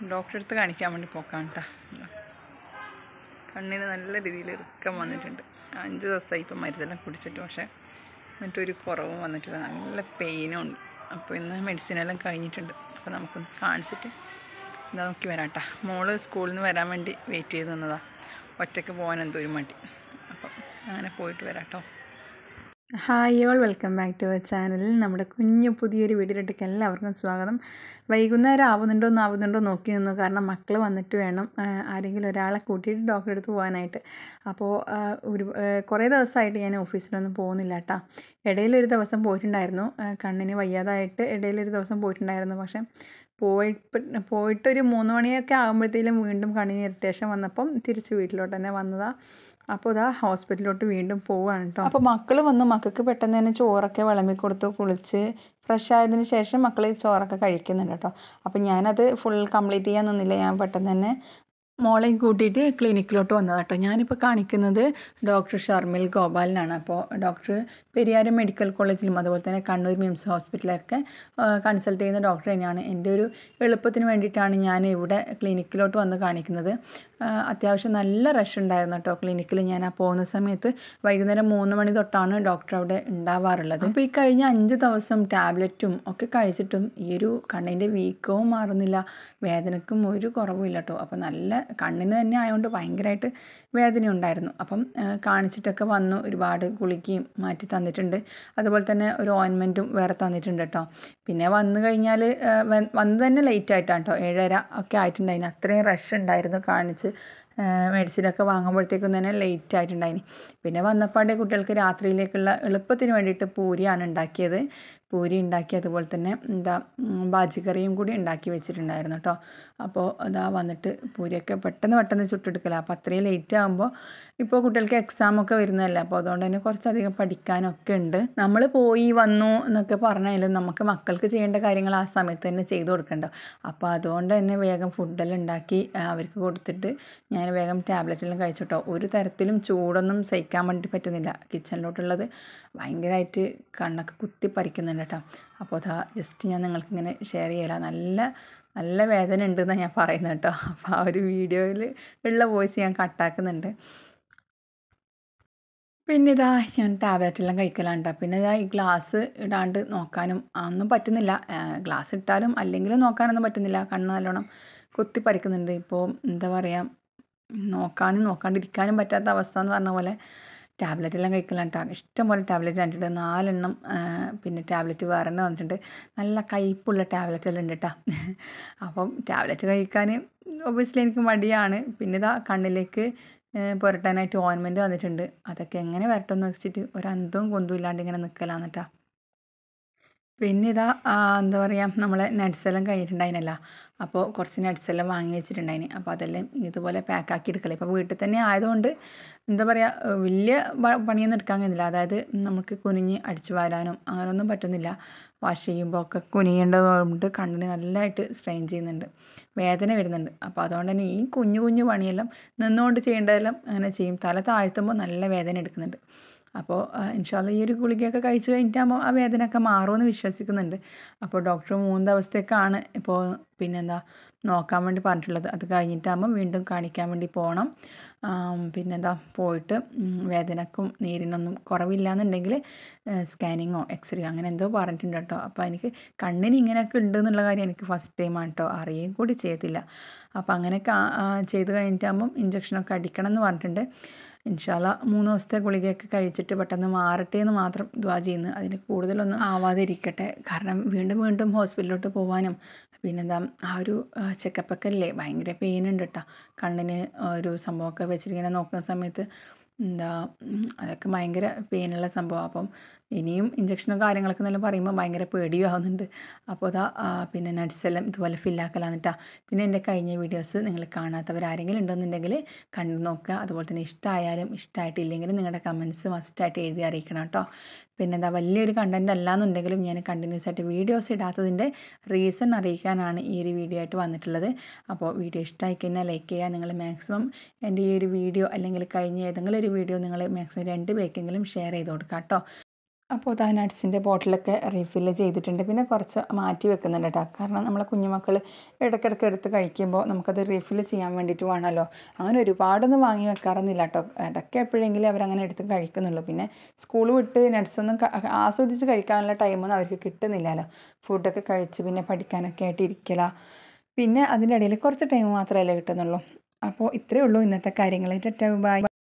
ഡോക്ടറെ അടുത്ത് കാണിക്കാൻ വേണ്ടി പോക്കാം കേട്ടോ കണ്ണിന് നല്ല രീതിയിൽ ഇറുക്കം വന്നിട്ടുണ്ട് അഞ്ച് ദിവസമായി ഇപ്പം മരുന്നെല്ലാം കുടിച്ചിട്ട് പക്ഷേ എന്നിട്ടൊരു കുറവും വന്നിട്ടില്ല നല്ല പെയിനും ഉണ്ട് അപ്പോൾ ഇന്ന് മെഡിസിനെല്ലാം കഴിഞ്ഞിട്ടുണ്ട് അപ്പോൾ നമുക്കൊന്ന് കാണിച്ചിട്ട് ഇതാ നോക്കി വരാം കേട്ടോ മോള് സ്കൂളിൽ നിന്ന് വരാൻ വേണ്ടി വെയിറ്റ് ചെയ്ത് നിന്നതാ ഒറ്റയ്ക്ക് പോകാൻ എന്തോ ഒരു മടി അപ്പം അങ്ങനെ പോയിട്ട് വരാം കേട്ടോ hi all welcome back to our ചാനലിൽ നമ്മുടെ കുഞ്ഞു പുതിയൊരു വീഡിയോയിലേക്ക് എല്ലാവർക്കും സ്വാഗതം വൈകുന്നേരം ആവുന്നുണ്ടോ എന്ന് ആവുന്നുണ്ടോ നോക്കി നിന്നു കാരണം മക്കൾ വന്നിട്ട് വേണം ആ, ആരെങ്കിലും ഒരാളെ കൂട്ടിയിട്ട് ഡോക്ടറെ അടുത്ത് പോകാനായിട്ട് അപ്പോൾ ആ, ഒരു ആ, കുറേ ദിവസമായിട്ട് ഞാൻ ഓഫീസിലൊന്നും പോകുന്നില്ല കേട്ടോ ഇടയിലൊരു ദിവസം പോയിട്ടുണ്ടായിരുന്നു ആ, കണ്ണിന് വയ്യാതായിട്ട് ഇടയിലൊരു ദിവസം പോയിട്ടുണ്ടായിരുന്നു പക്ഷേ പോയിട്ട് പോയിട്ടൊരു മൂന്ന് മണിയൊക്കെ ആകുമ്പോഴത്തേലും വീണ്ടും കണ്ണിന് ഇറിറ്റേഷൻ വന്നപ്പം തിരിച്ച് വീട്ടിലോട്ട് തന്നെ വന്നതാണ് അപ്പോൾ ഇതാ ഹോസ്പിറ്റലിലോട്ട് വീണ്ടും പോവുകയാണ് കേട്ടോ അപ്പോൾ മക്കൾ വന്ന് മക്കൾക്ക് പെട്ടെന്ന് തന്നെ ചോറൊക്കെ വിളമ്പി കൊടുത്തു കുളിച്ച് ഫ്രഷ് ആയതിന് ശേഷം മക്കൾ ഈ ചോറൊക്കെ കഴിക്കുന്നുണ്ട് കേട്ടോ അപ്പോൾ ഞാനത് ഫുൾ കംപ്ലീറ്റ് ചെയ്യാൻ നിന്നില്ല ഞാൻ പെട്ടെന്ന് തന്നെ മോളെയും കൂട്ടിയിട്ട് ക്ലിനിക്കിലോട്ട് വന്നതാണ് കേട്ടോ ഞാനിപ്പോൾ കാണിക്കുന്നത് ഡോക്ടർ ഷർമിൽ ഗോപാലിനാണ് അപ്പോൾ ഡോക്ടർ പെരിയാരം മെഡിക്കൽ കോളേജിലും അതുപോലെ തന്നെ കണ്ണൂർ മിംസ് ഹോസ്പിറ്റലൊക്കെ കൺസൾട്ട് ചെയ്യുന്ന ഡോക്ടർ തന്നെയാണ് എൻ്റെ ഒരു എളുപ്പത്തിന് വേണ്ടിയിട്ടാണ് ഞാൻ ഇവിടെ ക്ലിനിക്കിലോട്ട് വന്ന് കാണിക്കുന്നത് ആ, അത്യാവശ്യം നല്ല റഷ് ഉണ്ടായിരുന്നു കേട്ടോ ക്ലിനിക്കിൽ ഞാൻ ആ പോകുന്ന സമയത്ത് വൈകുന്നേരം മൂന്ന് മണി തൊട്ടാണ് ഡോക്ടർ അവിടെ ഉണ്ടാവാറുള്ളത് അപ്പോൾ ഈ കഴിഞ്ഞ അഞ്ച് ദിവസം ടാബ്ലറ്റും ഒക്കെ കഴിച്ചിട്ടും ഈ ഒരു കണ്ണിൻ്റെ വീക്കവും മാറുന്നില്ല വേദനക്കും ഒരു കുറവുമില്ല കേട്ടോ അപ്പോൾ നല്ല കണ്ണിന് തന്നെ ആയതുകൊണ്ട് ഭയങ്കരമായിട്ട് വേദന ഉണ്ടായിരുന്നു അപ്പം ആ, കാണിച്ചിട്ടൊക്കെ വന്നു ഒരുപാട് ഗുളികയും മാറ്റി തന്നിട്ടുണ്ട് അതുപോലെ തന്നെ ഒരു ഓയിൻമെൻറ്റും വേറെ തന്നിട്ടുണ്ട് കേട്ടോ പിന്നെ വന്നു കഴിഞ്ഞാൽ വന്ന് തന്നെ ലേറ്റ് ആയിട്ടാണ് കേട്ടോ ഏഴര ഒക്കെ ആയിട്ടുണ്ടായിന് അത്രയും റഷ് ഉണ്ടായിരുന്നു കാണിച്ച് മെഡിസിനൊക്കെ വാങ്ങുമ്പോഴത്തേക്കും തന്നെ ലേറ്റ് ആയിട്ടുണ്ടായിന് പിന്നെ വന്നപ്പാടെ കുട്ടികൾക്ക് രാത്രിയിലേക്കുള്ള എളുപ്പത്തിന് വേണ്ടിയിട്ട് പൂരിയാണ് ഉണ്ടാക്കിയത് പൂരി ഉണ്ടാക്കി അതുപോലെ തന്നെ എന്താ ഉം, ബാജിക്കറിയും കൂടി ഉണ്ടാക്കി വെച്ചിട്ടുണ്ടായിരുന്നു കേട്ടോ അപ്പോൾ അതാ വന്നിട്ട് പൂരിയൊക്കെ പെട്ടെന്ന് പെട്ടെന്ന് ചുട്ടെടുക്കല അപ്പോൾ അത്രയും ലേറ്റ് ആകുമ്പോൾ ഇപ്പോൾ കുട്ടികൾക്ക് എക്സാം ഒക്കെ വരുന്നതല്ലേ അപ്പോൾ അതുകൊണ്ട് തന്നെ കുറച്ചധികം പഠിക്കാനൊക്കെ ഉണ്ട് നമ്മൾ പോയി വന്നു എന്നൊക്കെ പറഞ്ഞാലും നമുക്ക് മക്കൾക്ക് ചെയ്യേണ്ട കാര്യങ്ങൾ ആ സമയത്ത് തന്നെ ചെയ്തു കൊടുക്കണ്ടോ അപ്പോൾ അതുകൊണ്ട് തന്നെ വേഗം ഫുഡെല്ലാം ഉണ്ടാക്കി ആ, അവർക്ക് കൊടുത്തിട്ട് ഞാൻ വേഗം ടാബ്ലറ്റെല്ലാം കഴിച്ചിട്ടോ ഒരു തരത്തിലും ചൂടൊന്നും സഹിക്കാൻ വേണ്ടി പറ്റുന്നില്ല കിച്ചണിലോട്ടുള്ളത് ഭയങ്കരമായിട്ട് കണ്ണൊക്കെ കുത്തി പറിക്കുന്നുണ്ട് കേട്ടോ അപ്പോൾ അതാ ജസ്റ്റ് ഞാൻ നിങ്ങൾക്ക് ഇങ്ങനെ ഷെയർ ചെയ്യല നല്ല നല്ല വേദന ഉണ്ടെന്നാണ് ഞാൻ പറയുന്നത് കേട്ടോ അപ്പോൾ ആ ഒരു വീഡിയോയിൽ ഉള്ള വോയിസ് ഞാൻ കട്ടാക്കുന്നുണ്ട് പിന്നെ ഇതാ ഞാൻ ടാബ്ലറ്റ് എല്ലാം കഴിക്കലാണ്ട പിന്നെ ഇതാ ഈ ഗ്ലാസ് ഇടാണ്ട് നോക്കാനും ഒന്നും പറ്റുന്നില്ല ഗ്ലാസ് ഇട്ടാലും അല്ലെങ്കിലും നോക്കാനൊന്നും പറ്റുന്നില്ല കണ്ണ് നല്ലോണം കുത്തി പറിക്കുന്നുണ്ട് ഇപ്പോൾ എന്താ പറയുക നോക്കാനും നോക്കാണ്ടിരിക്കാനും പറ്റാത്ത അവസ്ഥ എന്ന് പറഞ്ഞ പോലെ ടാബ്ലറ്റ് എല്ലാം കഴിക്കലാണ്ട ഇഷ്ടം പോലെ ടാബ്ലറ്റ് കണ്ടിട്ട് നാലെണ്ണം ആ, പിന്നെ ടാബ്ലറ്റ് വേറെ തന്നെ വന്നിട്ടുണ്ട് നല്ല കയ്പുള്ള ടാബ്ലറ്റ് എല്ലാം ഉണ്ട് കേട്ടോ അപ്പം ടാബ്ലറ്റ് കഴിക്കാൻ ഒബിയസ്ലി എനിക്ക് മടിയാണ് പിന്നെ ഇതാ കണ്ണിലേക്ക് ഏഹ് പുരട്ടാനായിട്ട് ഓയിൻമെൻറ്റ് വന്നിട്ടുണ്ട് അതൊക്കെ എങ്ങനെ വരട്ടെന്ന് വെച്ചിട്ട് ഒരു അന്തവും കുന്തും ഇല്ലാണ്ട് ഇങ്ങനെ നിൽക്കലാന്ന് കേട്ടോ പിന്നെ ഇതാ ആ, എന്താ പറയുക നമ്മളെ നട്സ് എല്ലാം കഴിഞ്ഞിട്ടുണ്ടായിനല്ലോ അപ്പോൾ കുറച്ച് നട്സ് എല്ലാം വാങ്ങി വെച്ചിട്ടുണ്ടായിന് അപ്പോൾ അതെല്ലാം ഇതുപോലെ പാക്കാക്കി എടുക്കല ഇപ്പോൾ വീട്ടിൽ തന്നെ ആയതുകൊണ്ട് എന്താ പറയുക വലിയ പ- പണിയൊന്നും എടുക്കാൻ കഴിയുന്നില്ല അതായത് നമുക്ക് കുനിഞ്ഞ് അടിച്ചു വാരാനും അങ്ങനെയൊന്നും പറ്റുന്നില്ല വാഷ് ചെയ്യുമ്പോൾ ഒക്കെ കുനിയേണ്ടതുകൊണ്ട് കണ്ണിന് നല്ലതായിട്ട് സ്ട്രെയിൻ ചെയ്യുന്നുണ്ട് വേദന വരുന്നുണ്ട് അപ്പോൾ അതുകൊണ്ട് തന്നെ ഈ കുഞ്ഞു കുഞ്ഞു പണിയെല്ലാം നിന്നുകൊണ്ട് ചെയ്യേണ്ടതെല്ലാം അങ്ങനെ ചെയ്യും തല താഴ്ത്തുമ്പോൾ നല്ല വേദന എടുക്കുന്നുണ്ട് അപ്പോൾ ഇൻഷാല്ല ഈ ഒരു ഗുളികയൊക്കെ കഴിച്ച് കഴിഞ്ഞിട്ടാകുമ്പോൾ ആ വേദനയൊക്കെ മാറുമെന്ന് വിശ്വസിക്കുന്നുണ്ട് അപ്പോൾ ഡോക്ടർ മൂന്ന് ദിവസത്തേക്കാണ് ഇപ്പോൾ പിന്നെന്താ നോക്കാൻ വേണ്ടി പറഞ്ഞിട്ടുള്ളത് അത് കഴിഞ്ഞിട്ടാകുമ്പോൾ വീണ്ടും കാണിക്കാൻ വേണ്ടി പോകണം ആം, പിന്നെന്താ പോയിട്ട് ഉം, വേദനക്കും നീരിനൊന്നും കുറവില്ല എന്നുണ്ടെങ്കിൽ സ്കാനിങ്ങോ എക്സ്റേ അങ്ങനെ എന്തോ പറഞ്ഞിട്ടുണ്ട് കേട്ടോ അപ്പോൾ എനിക്ക് കണ്ണിന് ഇങ്ങനെയൊക്കെ ഉണ്ട് എന്നുള്ള കാര്യം എനിക്ക് ഫസ്റ്റ് ടൈമാണ് കേട്ടോ അറിയുകയും കൂടി ചെയ്തില്ല അപ്പോൾ അങ്ങനെയൊക്കെ ആ- ആ ചെയ്ത് കഴിഞ്ഞിട്ടാകുമ്പം ഇഞ്ചക്ഷനൊക്കെ അടിക്കണം എന്ന് പറഞ്ഞിട്ടുണ്ട് ഇൻഷാല്ല മൂന്ന് ദിവസത്തെ ഗുളികയൊക്കെ കഴിച്ചിട്ട് പെട്ടെന്ന് മാറട്ടെ എന്ന് മാത്രം ദ്വാ ചെയ്യുന്നു അതിന് കൂടുതലൊന്നും ആവാതിരിക്കട്ടെ കാരണം വീണ്ടും വീണ്ടും ഹോസ്പിറ്റലിലോട്ട് പോകാനും പിന്നെന്താ ആ ഒരു ചെക്കപ്പൊക്കെ അല്ലേ ഭയങ്കര പെയിൻ ഉണ്ട് കേട്ടോ കണ്ണിന് ഒരു സംഭവമൊക്കെ വെച്ചിട്ടിങ്ങനെ നോക്കുന്ന സമയത്ത് എന്താ ഉം, അതൊക്കെ ഭയങ്കര പെയിനുള്ള സംഭവം അപ്പം ഇനിയും ഇഞ്ചക്ഷനും കാര്യങ്ങളൊക്കെ എന്നെല്ലാം പറയുമ്പോൾ ഭയങ്കര പേടിയും ആവുന്നുണ്ട് അപ്പോൾ അതാ ആ, പിന്നെ nuts എല്ലാം ഇതുപോലെ ഫില്ലാക്കലാന്നിട്ടാ പിന്നെ എൻ്റെ കഴിഞ്ഞ വീഡിയോസ് നിങ്ങൾ കാണാത്തവർ ആരെങ്കിലും ഉണ്ടെന്നുണ്ടെങ്കിൽ കണ്ടു നോക്കുക അതുപോലെ തന്നെ ഇഷ്ടമായാലും ഇഷ്ടമായിട്ടില്ലെങ്കിലും നിങ്ങളുടെ കമൻസ് മസ്റ്റായിട്ട് എഴുതി അറിയിക്കണം കേട്ടോ പിന്നെ എന്താ വലിയൊരു കണ്ടൻറ് അല്ലാന്നുണ്ടെങ്കിലും ഞാൻ കണ്ടിന്യൂസ് ആയിട്ട് വീഡിയോസ് ഇടാത്തതിൻ്റെ റീസൺ അറിയിക്കാനാണ് ഈ ഒരു വീഡിയോ ആയിട്ട് വന്നിട്ടുള്ളത് അപ്പോൾ വീഡിയോ ഇഷ്ടമായി കഴിഞ്ഞാൽ ലൈക്ക് ചെയ്യുക നിങ്ങൾ മാക്സിമം എൻ്റെ ഈ ഒരു വീഡിയോ അല്ലെങ്കിൽ കഴിഞ്ഞ ഏതെങ്കിലും ഒരു വീഡിയോ നിങ്ങൾ മാക്സിമം രണ്ട് പേർക്കെങ്കിലും ഷെയർ ചെയ്ത് കൊടുക്കുക കേട്ടോ അപ്പോൾ ആ നട്ട്സിൻ്റെ ബോട്ടിലൊക്കെ റീഫില്ല് ചെയ്തിട്ടുണ്ട് പിന്നെ കുറച്ച് മാറ്റി വെക്കുന്നുണ്ട് കേട്ടോ കാരണം നമ്മളെ കുഞ്ഞുമക്കൾ ഇടയ്ക്കിടയ്ക്ക് എടുത്ത് കഴിക്കുമ്പോൾ നമുക്കത് റീഫില്ല് ചെയ്യാൻ വേണ്ടിയിട്ട് വേണമല്ലോ അങ്ങനെ ഒരുപാടൊന്നും വാങ്ങി വെക്കാറൊന്നുമില്ല കേട്ടോ ഇടയ്ക്ക് എപ്പോഴെങ്കിലും അവരങ്ങനെ എടുത്ത് കഴിക്കുന്നുള്ളൂ പിന്നെ സ്കൂൾ വിട്ട് നട്ട്സൊന്നും ആസ്വദിച്ച് കഴിക്കാനുള്ള ടൈമൊന്നും അവർക്ക് കിട്ടുന്നില്ലല്ലോ ഫുഡൊക്കെ കഴിച്ച് പിന്നെ പഠിക്കാനൊക്കെ ആയിട്ട് ഇരിക്കല പിന്നെ അതിൻ്റെ ഇടയിൽ കുറച്ച് ടൈം മാത്രമല്ലേ കിട്ടുന്നുള്ളൂ അപ്പോൾ ഇത്രയേ ഉള്ളൂ ഇന്നത്തെ കാര്യങ്ങൾ ബൈ